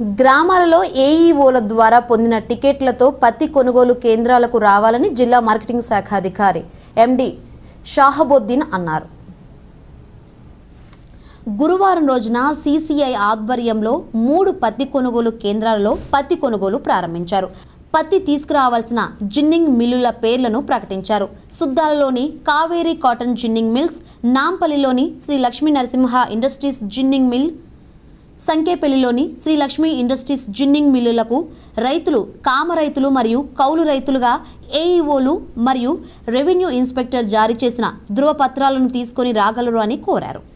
గ్రామాలలో ఏఈఓల ద్వారా పొందిన టికెట్లతో పత్తి కొనుగోలు కేంద్రాలకు రావాలని జిల్లా మార్కెటింగ్ శాఖ అధికారి ఎండి షాహబుద్దీన్ అన్నారు గురువారం రోజున సీసీఐ ఆధ్వర్యంలో మూడు పత్తి కొనుగోలు కేంద్రాలలో పత్తి కొనుగోలు ప్రారంభించారు పత్తి తీసుకురావాల్సిన జిన్నింగ్ మిల్లుల పేర్లను ప్రకటించారు సుద్దాలలోని కావేరీ కాటన్ జిన్నింగ్ మిల్స్ నాంపల్లిలోని Sri Lakshmi Narasimha industries ginning mill సంకేపల్లిలోని శ్రీ లక్ష్మీ ఇండస్ట్రీస్ జిన్నింగ్ మిల్లులకు రైతులు కామ రైతులు మరియు కౌలు రైతులుగా ఏఈఓలు మరియు రెవెన్యూ ఇన్స్పెక్టర్ జారీ చేసిన ధృవపత్రాలను తీసుకొని రాగలరు అని కోరారు